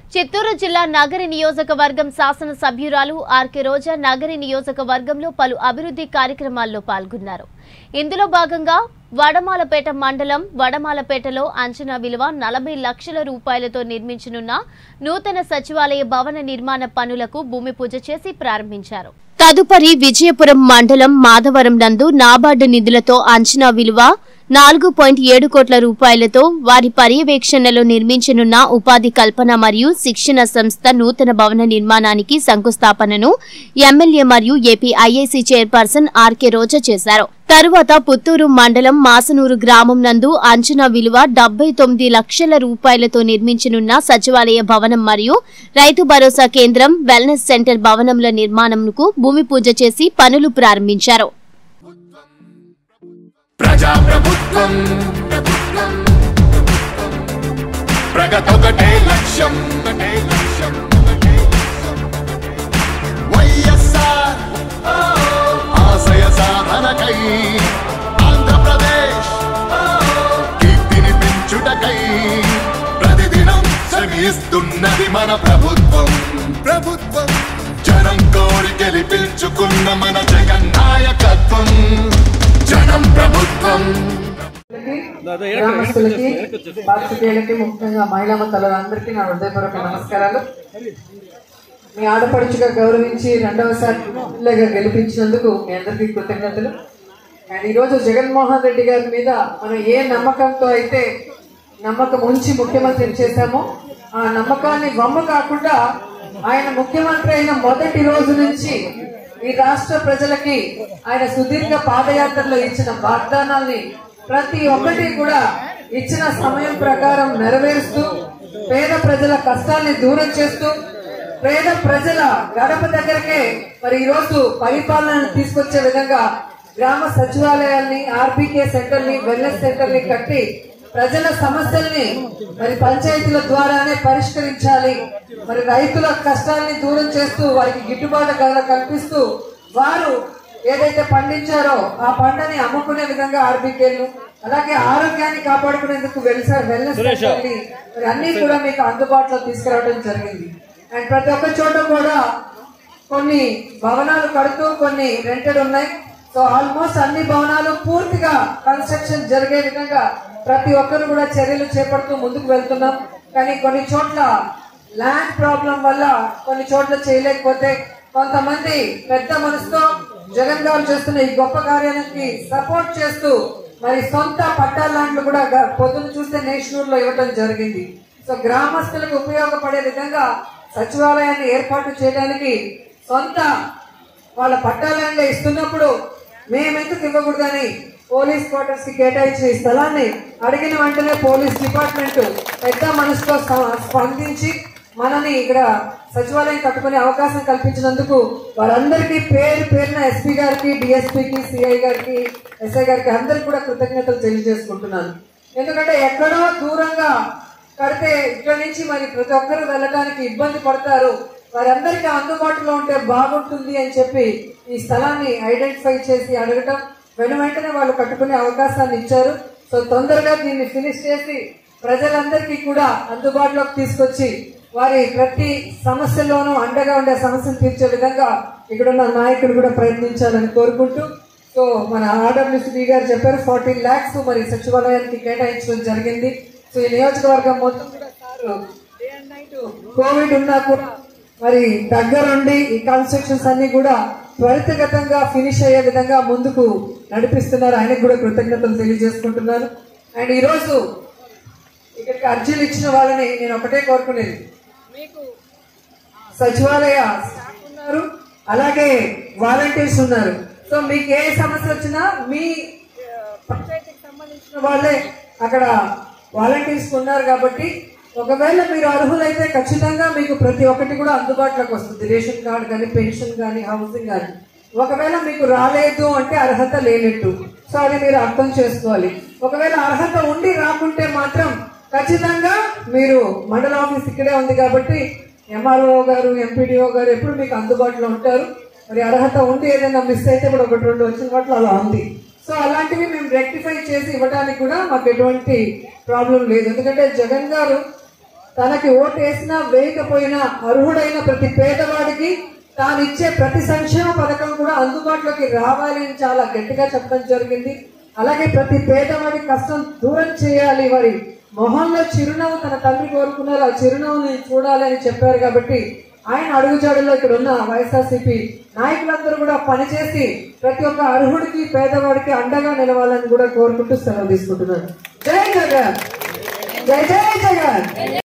చిత్తూరు జిల్లా నగరి నియోజకవర్గం శాసనసభ్యురాలు ఆర్కే రోజా నగరి నియోజకవర్గంలో పలు అభివృద్ధి కార్యక్రమాల్లో పాల్గొన్నారు ఇందులో భాగంగా వడమాలపేట మండలం వడమాలపేటలో అంచనా విలువ నలభై లక్షల రూపాయలతో నిర్మించనున్న నూతన సచివాలయ భవన నిర్మాణ పనులకు భూమి పూజ చేసి ప్రారంభించారు తదుపరి విజయపురం మండలం మాధవరం నందు నాబార్డు నిధులతో అంచనా విలువ నాలుగు పాయింట్ ఏడు కోట్ల రూపాయలతో వారి పర్యవేక్షణలో నిర్మించనున్న ఉపాధి కల్పన మరియు శిక్షణ సంస్థ నూతన భవన నిర్మాణానికి శంకుస్థాపనను ఎమ్మెల్యే మరియు AP IIC chairperson RK Roja చేశారు తరువాత పుత్తూరు మండలం మాసనూరు గ్రామం నందు అంచనా విలువ డెబ్బై తొమ్మిది లక్షల రూపాయలతో నిర్మించనున్న సచివాలయ భవనం మరియు రైతు భరోసా కేంద్రం వెల్నెస్ సెంటర్ భవనంల నిర్మాణంకు భూమి పూజ చేసి పనులు ప్రారంభించారు ప్రజా ప్రభుత్వం ప్రగతొకటే లక్ష్యం ఒకటే లక్ష్యం ఒకటే లక్ష్యం. వైఎస్ఆర్ ఆశయ సాధనకై ఆంధ్రప్రదేశ్ కీర్తిని పెంచుటకై ప్రతిదినం శ్రమిస్తున్నది మన ప్రభుత్వం ప్రభుత్వం జనం కోరి గెలిపించుకున్న మన జగన్ నాయకత్వం జనం ప్రభుత్వం గ్రామస్తులకి పాత్రికేయులకి ముఖ్యంగా మహిళా మతలందరికీ నా హృదయపూర్వక నమస్కారాలు మీ ఆడపడుచుగా గౌరవించి రెండవసారి ఎమ్మెల్యేగా గెలిపించినందుకు మీ అందరికీ కృతజ్ఞతలు అండ్ ఈరోజు జగన్మోహన్ రెడ్డి గారి మీద మనం ఏ నమ్మకంతో అయితే నమ్మకం ఉంచి ముఖ్యమంత్రిని చేశామో ఆ నమ్మకాన్ని వమ్మ కాకుండా ఆయన ముఖ్యమంత్రి అయిన మొదటి రోజు నుంచి ఈ రాష్ట్ర ప్రజలకి ఆయన సుదీర్ఘ పాదయాత్రలో ఇచ్చిన వాగ్దానాల్ని ప్రతి ఒక్కటి కూడా ఇచ్చిన సమయం ప్రకారం నెరవేరుస్తూ పేద ప్రజల కష్టాల్ని దూరం చేస్తూ పేద ప్రజల గడప దగ్గరకే మరి ఈరోజు పరిపాలనను తీసుకొచ్చే విధంగా గ్రామ సచివాలయాల్ని ఆర్బీకే సెంటర్ని వెల్నెస్ సెంటర్ని కట్టి ప్రజల సమస్యల్ని మరి పంచాయతీల ద్వారానే పరిష్కరించాలి మరి రైతుల కష్టాల్ని దూరం చేస్తూ వారికి గిట్టుబాటు ధర కల్పిస్తూ వారు ఏదైతే పండించారో ఆ పంటని అమ్ముకునే విధంగా ఆర్బీకేలు అలాగే ఆరోగ్యాన్ని కాపాడుకునేందుకు వెల్స వెల్నెస్ సెంటర్ని మరి అన్ని కూడా మీకు అందుబాటులో తీసుకురావడం జరిగింది అండ్ ప్రతి ఒక్క చోట కూడా కొన్ని భవనాలు కడుతూ కొన్ని రెంటెడ్ ఉన్నాయి సో ఆల్మోస్ట్ అన్ని భవనాలు పూర్తిగా కన్స్ట్రక్షన్ జరిగే విధంగా ప్రతి ఒక్కరు కూడా చర్యలు చేపడుతూ ముందుకు వెళ్తున్నాం కానీ కొన్ని చోట్ల ల్యాండ్ ప్రాబ్లం వల్ల కొన్ని చోట్ల చేయలేకపోతే కొంతమంది పెద్ద మనసుతో జగన్ గారు చేస్తున్న ఈ గొప్ప కార్యానికి సపోర్ట్ చేస్తూ మరి సొంత పట్టా ల్యాండ్లు కూడా గ- పొద్దున చూస్తే నేషనూర్ లో ఇవ్వడం జరిగింది సో గ్రామస్తులకు ఉపయోగపడే విధంగా సచివాలయాన్ని ఏర్పాటు చేయడానికి సొంత వాళ్ళ పట్టాలయంలో ఇస్తున్నప్పుడు మేమెందుకు ఇవ్వకూడదని పోలీస్ క్వార్టర్స్ కి కేటాయించిన ఈ స్థలాన్ని అడిగిన వెంటనే పోలీస్ డిపార్ట్మెంట్ పెద్ద మనసుతో స్ప- స్పందించి మనని ఇక్కడ సచివాలయం కట్టుకునే అవకాశం కల్పించినందుకు వారందరికీ పేరు పేరున ఎస్పీ గారికి డిఎస్పీకి సిఐ గారికి ఎస్ఐ గారికి అందరికి కూడా కృతజ్ఞతలు తెలియజేసుకుంటున్నాను ఎందుకంటే ఎక్కడో దూరంగా కడితే ఇక్కడ నుంచి మరి ప్రతి ఒక్కరు వెళ్ళడానికి ఇబ్బంది పడతారు వారందరికీ అందుబాటులో ఉంటే బాగుంటుంది అని చెప్పి ఈ స్థలాన్ని ఐడెంటిఫై చేసి అడగటం వెను వెంటనే వాళ్ళు కట్టుకునే అవకాశాన్ని ఇచ్చారు సో తొందరగా దీన్ని ఫినిష్ చేసి ప్రజలందరికీ కూడా అందుబాటులోకి తీసుకొచ్చి వారి ప్రతి సమస్యలోనూ అండగా ఉండే సమస్యను తీర్చే విధంగా ఇక్కడున్న నాయకులు కూడా ప్రయత్నించాలని కోరుకుంటూ సో మన ఆర్డబ్ల్యూసీ గారు చెప్పారు ఫార్టీన్ ల్యాక్స్ మరి సచివాలయానికి కేటాయించడం జరిగింది సో ఈ నియోజకవర్గం మొత్తం కూడా sir day and night covid ఉన్నా కూడా మరి దగ్గరుండి ఈ కన్స్ట్రక్షన్స్ అన్ని కూడా త్వరితగతంగా ఫినిష్ అయ్యే విధంగా ముందుకు నడిపిస్తున్నారు ఆయనకు కూడా కృతజ్ఞతలు తెలియజేసుకుంటున్నాను అండ్ ఈ రోజు ఇక్కడికి అర్జీలు ఇచ్చిన వాళ్ళని నేను ఒకటే కోరుకునేది మీకు సచివాలయ స్టాఫ్ ఉన్నారు అలాగే వాలంటీర్స్ ఉన్నారు సో మీకు ఏ సమస్య వచ్చినా మీ ఆ, పంచాయతీకి సంబంధించిన వాళ్ళే అక్కడ వాలంటీర్స్ ఉన్నారు కాబట్టి ఒకవేళ మీరు అర్హులైతే ఖచ్చితంగా మీకు ప్రతి ఒక్కటి కూడా అందుబాటులోకి వస్తుంది రేషన్ కార్డు కానీ పెన్షన్ కానీ హౌసింగ్ కానీ ఒకవేళ మీకు రాలేదు అంటే అర్హత లేనట్టు సో అది మీరు అర్థం చేసుకోవాలి ఒకవేళ అర్హత ఉండి రాకుంటే మాత్రం ఖచ్చితంగా మీరు మండల ఆఫీస్ ఇక్కడే ఉంది కాబట్టి ఎంఆర్ఓ గారు ఎంపీడీఓ గారు ఎప్పుడు మీకు అందుబాటులో ఉంటారు మరి అర్హత ఉండి ఏదైనా మిస్ అయితే కూడా ఒకటి రెండు వచ్చిన వాటిలో అలా ఉంది సో అలాంటివి మేము రెక్టిఫై చేసి ఇవ్వడానికి కూడా మాకు ఎటువంటి ప్రాబ్లం లేదు ఎందుకంటే జగన్ గారు తనకి ఓటు వేసినా వేయకపోయినా అర్హుడైన ప్రతి పేదవాడికి తాను ఇచ్చే ప్రతి సంక్షేమ పథకం కూడా అందుబాటులోకి రావాలి అని చాలా గట్టిగా చెప్పడం జరిగింది అలాగే ప్రతి పేదవాడి కష్టం దూరం చేయాలి వారి మొహంలో చిరునవ్వు తన తండ్రి కోరుకున్నారు ఆ చిరునవ్వుని చూడాలి అని చెప్పారు కాబట్టి ఆయన అడుగుజాడల్లో ఇక్కడ ఉన్న వైఎస్ఆర్సీపీ నాయకులందరూ కూడా పనిచేసి ప్రతి ఒక్క అర్హుడికి పేదవాడికి అండగా నిలవాలని కూడా కోరుకుంటూ సెలవు తీసుకుంటున్నాను జై జగన్ జై జై జగన్